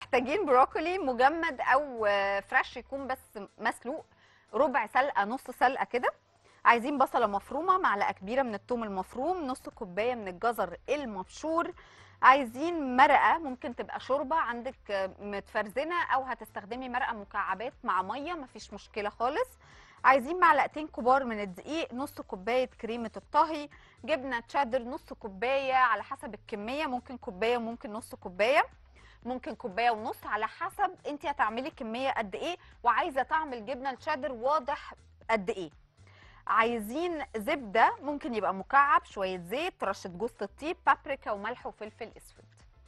محتاجين بروكلي مجمد او آه، فريش يكون بس مسلوق ربع سلقه نص سلقه كده عايزين بصله مفرومه معلقه كبيره من الثوم المفروم نص كوبايه من الجزر المبشور عايزين مرقه ممكن تبقى شوربه عندك آه، متفرزنه او هتستخدمي مرقه مكعبات مع ميه مفيش مشكله خالص عايزين معلقتين كبار من الدقيق نص كوبايه كريمه الطهي جبنه تشيدر نص كوبايه على حسب الكميه ممكن كوبايه وممكن نص كوبايه ممكن كوبايه ونص على حسب انت هتعملي كميه قد ايه وعايزه طعم الجبنه الشيدر واضح قد ايه عايزين زبده ممكن يبقى مكعب شويه زيت رشه جوز الطيب بابريكا وملح وفلفل اسود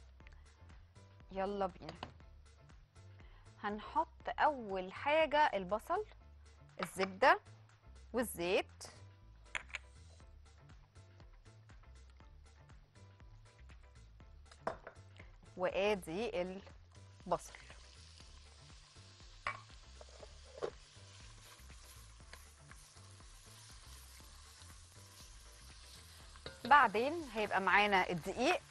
يلا بينا هنحط اول حاجه البصل الزبده والزيت وادي البصل بعدين هيبقى معانا الدقيق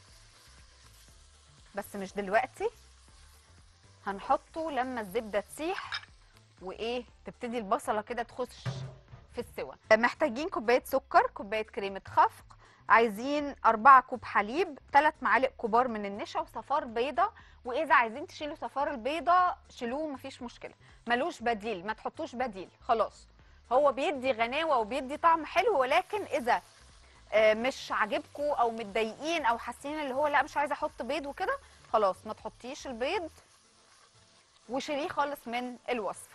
بس مش دلوقتي هنحطه لما الزبده تسيح وايه تبتدي البصله كده تخش في السوا محتاجين كوبايه سكر كوبايه كريمه خفق عايزين أربعة كوب حليب ثلاث معالق كبار من النشا وصفار بيضة وإذا عايزين تشيلوا صفار البيضة شيلوه مفيش مشكلة ملوش بديل ما تحطوش بديل خلاص هو بيدي غناوة وبيدي طعم حلو ولكن إذا آه، مش عاجبكم أو متضايقين أو حاسين اللي هو لا مش عايزة أحط بيض وكده خلاص ما تحطيش البيض وشيليه خالص من الوصفة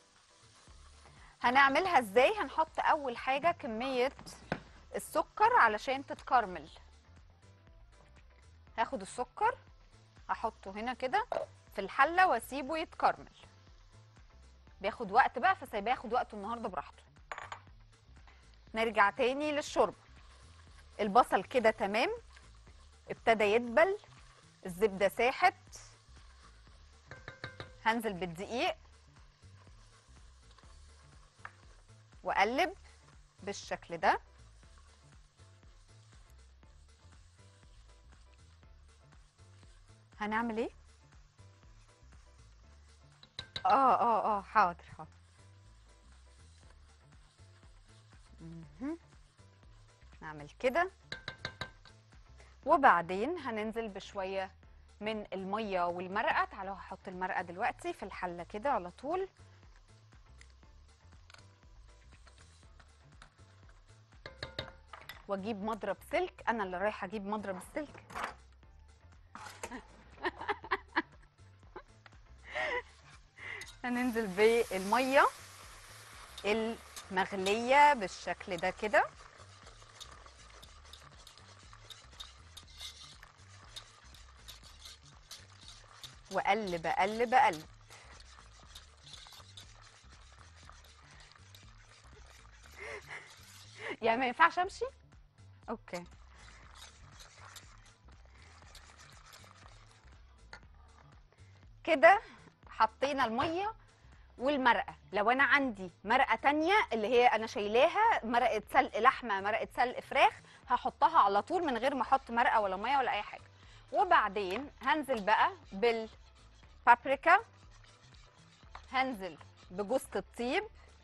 هنعملها ازاي هنحط اول حاجة كمية السكر علشان تتكرمل هاخد السكر احطه هنا كده في الحله واسيبه يتكرمل بياخد وقت بقى فسايباه ياخد وقته النهارده براحته نرجع تاني للشوربه البصل كده تمام ابتدى يدبل الزبده ساحت هنزل بالدقيق واقلب بالشكل ده هنعمل ايه اه اه اه حاضر حاضر مهم. نعمل كده وبعدين هننزل بشويه من الميه والمرقه تعالوا هحط المرقه دلوقتي في الحله كده على طول واجيب مضرب سلك انا اللي رايحه اجيب مضرب السلك هننزل بالميه المغليه بالشكل ده كده واقلب اقلب اقلب يعني ما ينفعش امشي اوكي كده حطينا الميه والمرقه لو انا عندي مرقه تانية اللي هي انا شايلاها مرقه سلق لحمه مرقه سلق فراخ هحطها على طول من غير ما احط مرقه ولا ميه ولا اي حاجه وبعدين هنزل بقى بالبابريكا هنزل بجوز الطيب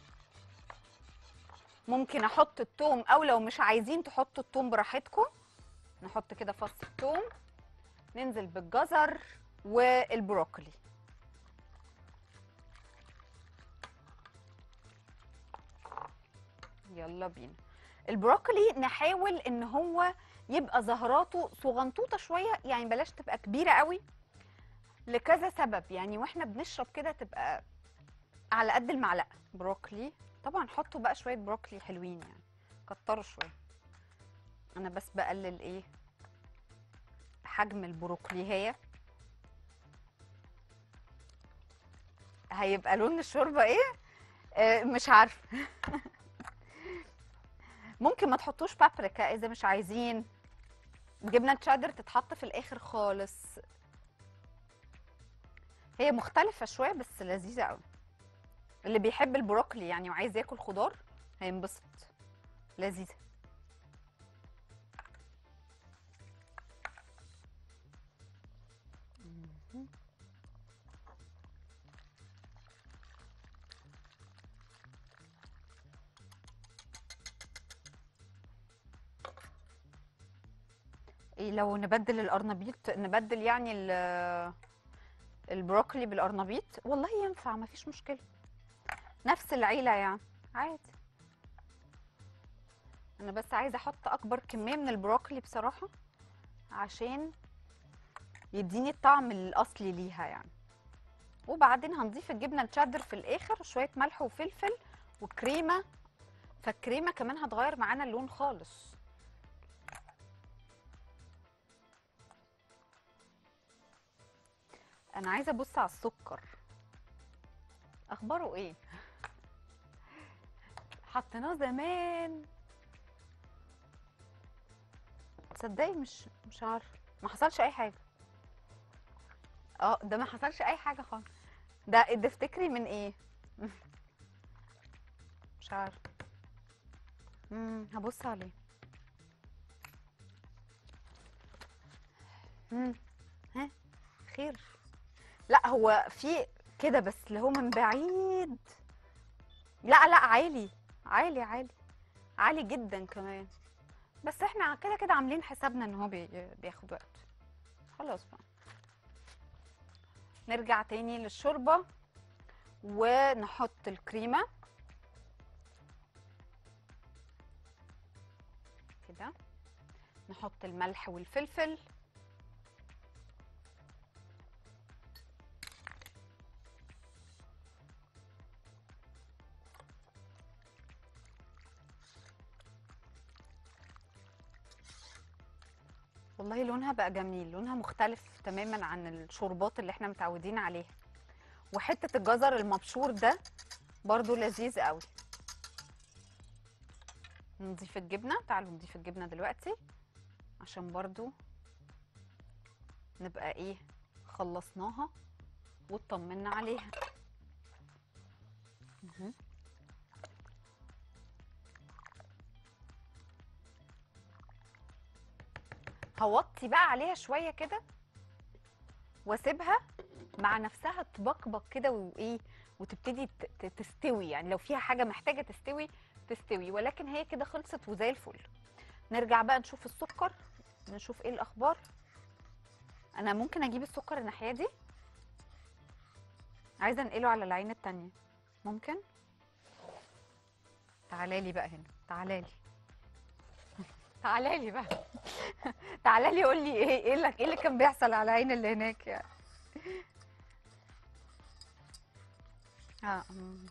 ممكن احط التوم او لو مش عايزين تحطوا التوم براحتكم نحط كده فص التوم ننزل بالجزر والبروكلي يلا بينا البروكلي نحاول ان هو يبقى زهراته صغنطوطه شويه يعني بلاش تبقى كبيره قوي لكذا سبب يعني واحنا بنشرب كده تبقى على قد المعلقه بروكلي طبعا حطوا بقى شويه بروكلي حلوين يعني كتروا شويه انا بس بقلل ايه حجم البروكلي هي هيبقى لون الشوربه ايه آه مش عارفه ممكن ما تحطوش بابريكا اذا مش عايزين جبنه تشادر تتحط في الاخر خالص هي مختلفه شويه بس لذيذه قوي اللي بيحب البروكلي يعني وعايز ياكل خضار هينبسط لذيذه مهم. ايه لو نبدل القرنبيط نبدل يعني ال- البروكلي بالقرنبيط والله ينفع مفيش مشكله نفس العيله يعني عادي انا بس عايزه احط اكبر كميه من البروكلي بصراحه عشان يديني الطعم الاصلي ليها يعني وبعدين هنضيف الجبنه الشيدر في الاخر شويه ملح وفلفل وكريمه فالكريمه كمان هتغير معانا اللون خالص انا عايزه ابص على السكر اخباره ايه حطيناه زمان تصدقي مش مش عارفه ما حصلش اي حاجه اه ده ما حصلش اي حاجه خالص ده ده افتكري من ايه مش عارفه امم هبص عليه امم ها خير لا هو في كده بس اللي هو من بعيد لا لا عالي عالي عالي عالي جدا كمان بس احنا كده كده عاملين حسابنا ان هو بي- بياخد وقت خلاص بقى نرجع تاني للشوربة ونحط الكريمة كده نحط الملح والفلفل والله لونها بقى جميل لونها مختلف تماما عن الشوربات اللي احنا متعودين عليها وحتة الجزر المبشور ده برضو لذيذ قوي نضيف الجبنة تعالوا نضيف الجبنة دلوقتي عشان برضو نبقى ايه خلصناها واطمنا عليها مهم. هوطي بقى عليها شويه كده واسيبها مع نفسها تبقبق كده وايه وتبتدي ت- ت- تستوي يعني لو فيها حاجه محتاجه تستوي تستوي ولكن هي كده خلصت وزي الفل نرجع بقى نشوف السكر نشوف ايه الاخبار انا ممكن اجيب السكر الناحيه دي عايزه انقله على العين التانية ممكن تعالى لي بقى هنا تعالى لي تعالى لي بقى تعالى لي قول لي ايه ايه اللي ايه اللي كان بيحصل على العين اللي هناك يعني اه أمم.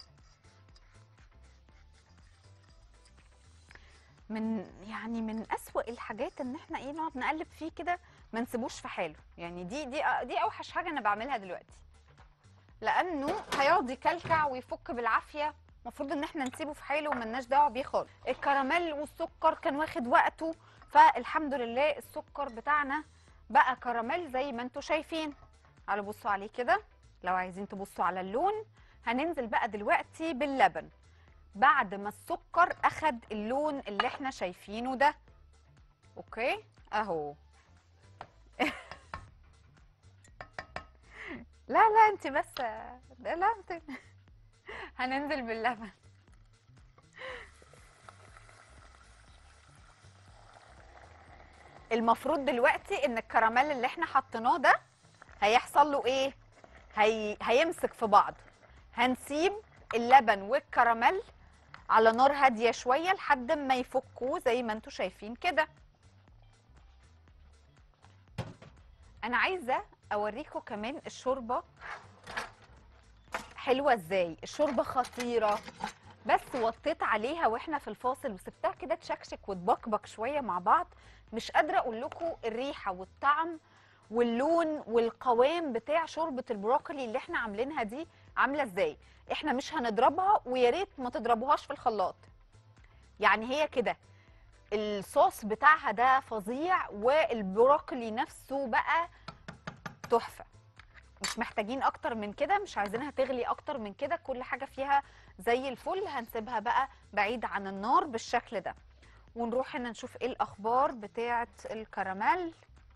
من يعني من أسوأ الحاجات ان احنا ايه نقعد نقلب فيه كده ما نسيبوش في حاله يعني دي دي دي اوحش حاجه انا بعملها دلوقتي لانه هيقعد يكلكع ويفك بالعافيه المفروض ان احنا نسيبه في حاله وملناش دعوه بيه خالص الكراميل والسكر كان واخد وقته فالحمد لله السكر بتاعنا بقى كراميل زي ما انتم شايفين تعالوا بصوا عليه كده لو عايزين تبصوا على اللون هننزل بقى دلوقتي باللبن بعد ما السكر اخد اللون اللي احنا شايفينه ده اوكي اهو لا لا انت بس لا لا انت هننزل باللبن المفروض دلوقتي ان الكراميل اللي احنا حطيناه ده هيحصل له ايه هي... هيمسك في بعض هنسيب اللبن والكراميل على نار هاديه شويه لحد ما يفكوا زي ما انتم شايفين كده انا عايزه اوريكم كمان الشوربه حلوه ازاي الشوربه خطيره بس وطيت عليها واحنا في الفاصل وسبتها كده تشكشك وتبقبق شويه مع بعض مش قادره اقول لكم الريحه والطعم واللون والقوام بتاع شوربه البروكلي اللي احنا عاملينها دي عامله ازاي احنا مش هنضربها ويا ريت ما تضربوهاش في الخلاط يعني هي كده الصوص بتاعها ده فظيع والبروكلي نفسه بقى تحفه مش محتاجين اكتر من كده مش عايزينها تغلي اكتر من كده كل حاجه فيها زي الفل هنسيبها بقى بعيد عن النار بالشكل ده ونروح هنا نشوف ايه الاخبار بتاعه الكراميل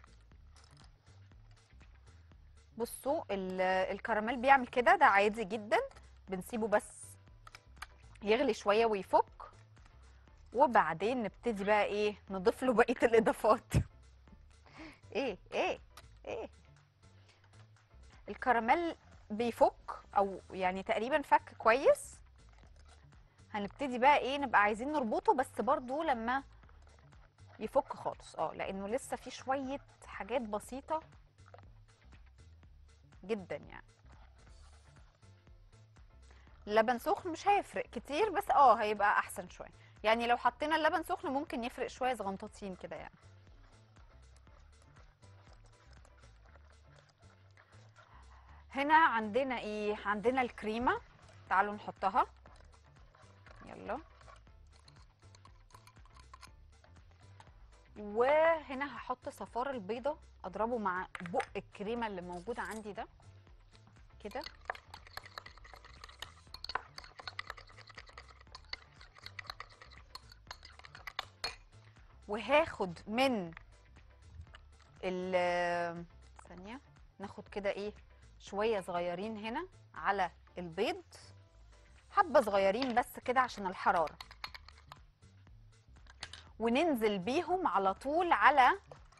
بصوا ال- الكراميل بيعمل كده ده عادي جدا بنسيبه بس يغلي شويه ويفك وبعدين نبتدي بقى ايه نضيف له بقيه الاضافات ايه ايه ايه الكراميل بيفك او يعني تقريبا فك كويس هنبتدي بقى ايه نبقى عايزين نربطه بس برضو لما يفك خالص اه لانه لسه في شويه حاجات بسيطه جدا يعني اللبن سخن مش هيفرق كتير بس اه هيبقى احسن شويه يعني لو حطينا اللبن سخن ممكن يفرق شويه صغنطاطين كده يعني هنا عندنا ايه عندنا الكريمه تعالوا نحطها يلا وهنا هحط صفار البيضه اضربه مع بق الكريمه اللي موجوده عندي ده كده وهاخد من ال ثانيه ناخد كده ايه شويه صغيرين هنا على البيض حبه صغيرين بس كده عشان الحراره وننزل بيهم على طول على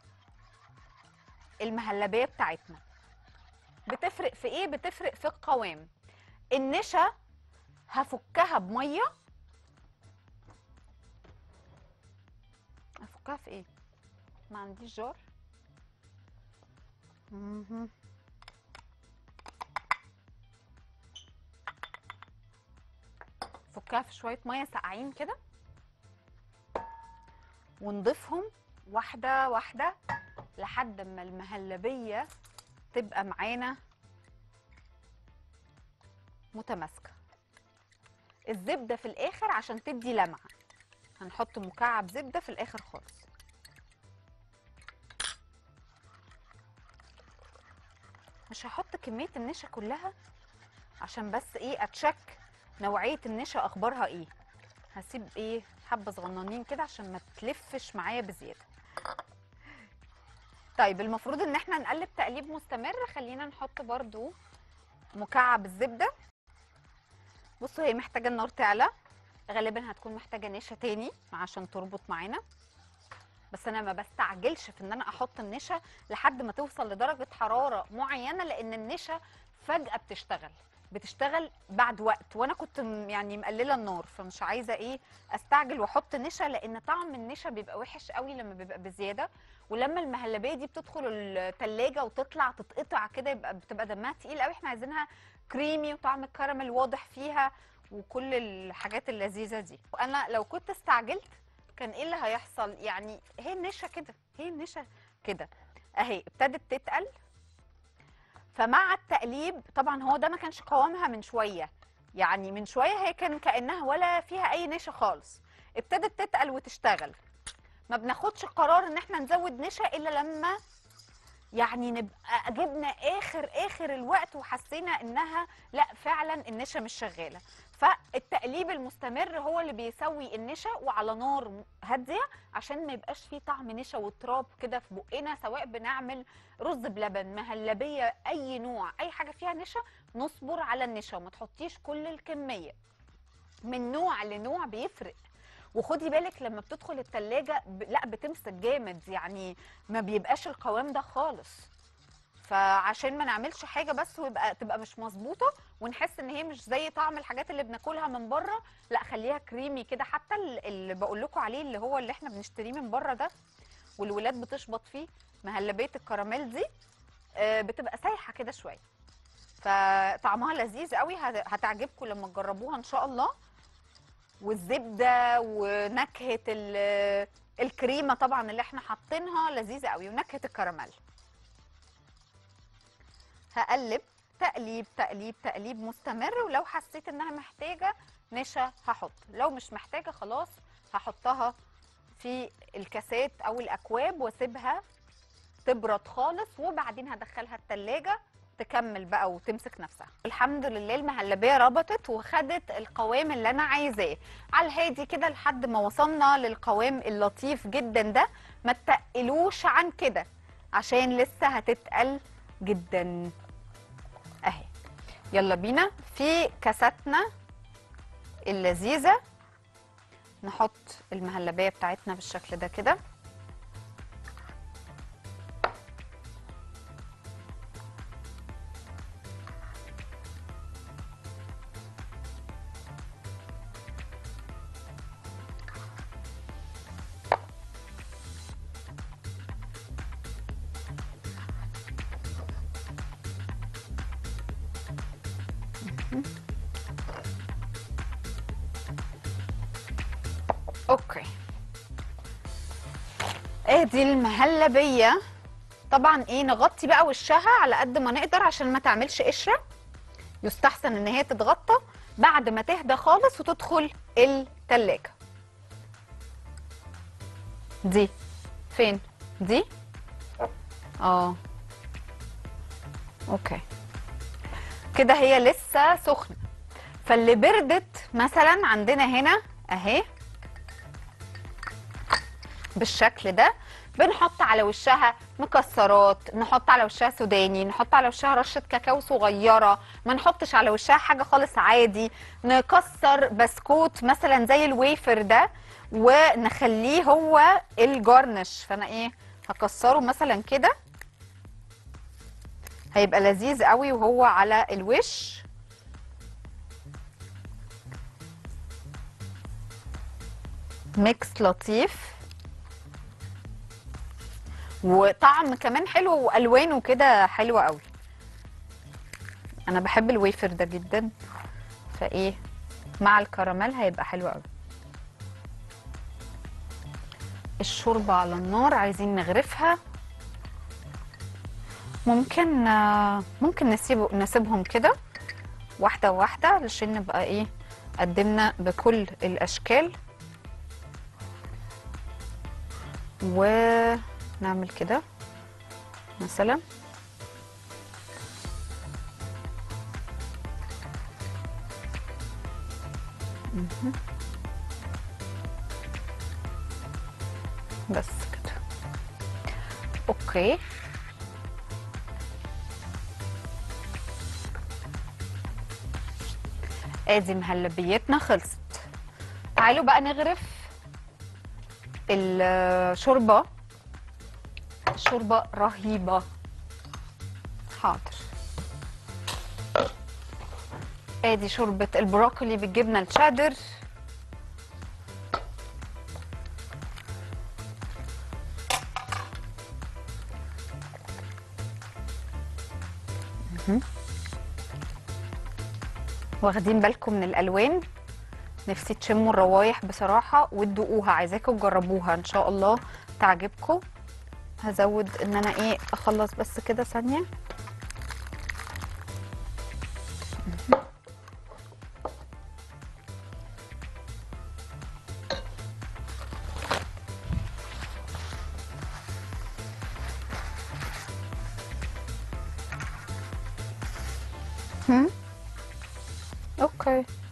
المهلبيه بتاعتنا بتفرق في ايه بتفرق في القوام النشا هفكها بميه افكها في ايه ما عنديش جار مهم. فكها في شويه ميه ساقعين كده ونضيفهم واحده واحده لحد ما المهلبيه تبقى معانا متماسكه الزبده في الاخر عشان تدي لمعه هنحط مكعب زبده في الاخر خالص مش هحط كميه النشا كلها عشان بس ايه اتشك نوعيه النشا اخبارها ايه هسيب ايه حبه صغننين كده عشان ما تلفش معايا بزياده طيب المفروض ان احنا نقلب تقليب مستمر خلينا نحط برضو مكعب الزبده بصوا هي محتاجه النار تعلى غالبا هتكون محتاجه نشا تاني عشان تربط معانا بس انا ما بستعجلش في ان انا احط النشا لحد ما توصل لدرجه حراره معينه لان النشا فجاه بتشتغل بتشتغل بعد وقت وانا كنت م- يعني مقلله النار فمش عايزه ايه استعجل واحط نشا لان طعم النشا بيبقى وحش قوي لما بيبقى بزياده ولما المهلبيه دي بتدخل التلاجة وتطلع تتقطع كده يبقى بتبقى دمها تقيل قوي احنا عايزينها كريمي وطعم الكراميل واضح فيها وكل الحاجات اللذيذه دي وانا لو كنت استعجلت كان ايه اللي هيحصل يعني هي النشا كده هي النشا كده اهي ابتدت تتقل فمع التقليب طبعا هو ده ما كانش قوامها من شويه يعني من شويه هي كان كانها ولا فيها اي نشا خالص ابتدت تتقل وتشتغل ما بناخدش قرار ان احنا نزود نشا الا لما يعني نبقى جبنا اخر اخر الوقت وحسينا انها لا فعلا النشا مش شغاله فالتقليب المستمر هو اللي بيسوي النشا وعلى نار هاديه عشان ما يبقاش فيه طعم نشا وتراب كده في بقنا سواء بنعمل رز بلبن مهلبيه اي نوع اي حاجه فيها نشا نصبر على النشا وما تحطيش كل الكميه من نوع لنوع بيفرق وخدي بالك لما بتدخل التلاجة ب... لا بتمسك جامد يعني ما بيبقاش القوام ده خالص فعشان ما نعملش حاجه بس ويبقى تبقى مش مظبوطه ونحس ان هي مش زي طعم الحاجات اللي بناكلها من بره لا خليها كريمي كده حتى ال- اللي بقول لكم عليه اللي هو اللي احنا بنشتريه من بره ده والولاد بتشبط فيه مهلبيه الكراميل دي آه، بتبقى سايحه كده شويه فطعمها لذيذ قوي هت- هتعجبكم لما تجربوها ان شاء الله والزبده ونكهه ال- الكريمه طبعا اللي احنا حاطينها لذيذه قوي ونكهه الكراميل هقلب تقليب تقليب تقليب مستمر ولو حسيت انها محتاجه نشا هحط لو مش محتاجه خلاص هحطها في الكاسات او الاكواب واسيبها تبرد خالص وبعدين هدخلها التلاجة تكمل بقى وتمسك نفسها الحمد لله المهلبيه ربطت وخدت القوام اللي انا عايزاه على الهادي كده لحد ما وصلنا للقوام اللطيف جدا ده ما تقلوش عن كده عشان لسه هتتقل جدا اهي يلا بينا في كاساتنا اللذيذه نحط المهلبيه بتاعتنا بالشكل ده كده اوكي ادي المهلبيه طبعا ايه نغطي بقى وشها على قد ما نقدر عشان ما تعملش قشره يستحسن ان هي تتغطى بعد ما تهدى خالص وتدخل التلاجة دي فين دي اه اوكي كده هي لسه سخنه فاللي بردت مثلا عندنا هنا اهي بالشكل ده بنحط على وشها مكسرات نحط على وشها سوداني نحط على وشها رشة كاكاو صغيرة ما نحطش على وشها حاجة خالص عادي نكسر بسكوت مثلا زي الويفر ده ونخليه هو الجارنش فانا ايه هكسره مثلا كده هيبقى لذيذ قوي وهو على الوش ميكس لطيف وطعم كمان حلو والوانه كده حلوه قوي انا بحب الويفر ده جدا فايه مع الكراميل هيبقى حلو قوي الشوربه على النار عايزين نغرفها ممكن آه، ممكن نسيبه نسيبهم كده واحده واحده علشان نبقى ايه قدمنا بكل الاشكال ونعمل كده مثلا مهم. بس كده اوكي ادي مهلبيتنا خلصت تعالوا بقى نغرف الشوربه شوربه رهيبه حاضر ادي شوربه البروكلي بالجبنه الشادر مهم. واخدين بالكم من الالوان نفسي تشموا الروايح بصراحه وتدوقوها عايزاكم تجربوها ان شاء الله تعجبكم هزود ان انا ايه اخلص بس كده ثانيه هم؟ اوكي